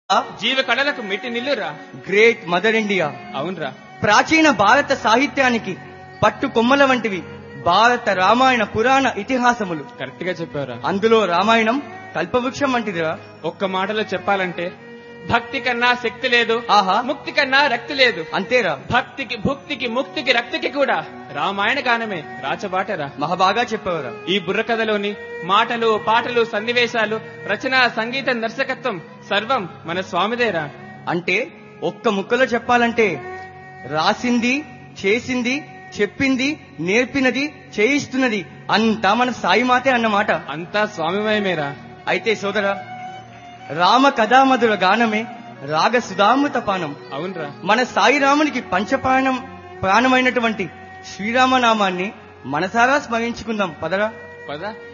జీవ కళలకు మెట్టి నిల్లురా గ్రేట్ మదర్ ఇండియా అవునరా ప్రాచీన భారత సాహిత్యానికి పట్టు కొమ్మల వంటివి భారత రామాయణ పురాణ ఇతిహాసములు కరెక్ట్ గా చెప్పావురా అందులో రామాయణం కల్పవృక్షం వంటిదిరా ఒక్క మాటలో చెప్పాలంటే భక్తి కన్నా శక్తి లేదు ఆహా ముక్తి కన్నా రక్తి లేదు అంతేరా భక్తికి భుక్తికి ముక్తికి రక్తికి కూడా రామాయణ గానమే రాచబాటరా మహాబాగా చెప్పేవరా ఈ బుర్ర కథలోని మాటలు పాటలు సన్నివేశాలు రచన సంగీత దర్శకత్వం సర్వం మన స్వామిదేరా అంటే ఒక్క ముక్కలో చెప్పాలంటే రాసింది చేసింది చెప్పింది నేర్పినది చేయిస్తున్నది అంతా మన సాయిమాతే అన్నమాట అంతా స్వామిమయమేరా అయితే సోదరా రామ కథామధుర గానమే రాగ సుధామృత పానం అవునరా మన సాయిరామునికి పంచపాణం ప్రాణమైనటువంటి శ్రీరామనామాన్ని మనసారా స్మరించుకుందాం పదరా పదా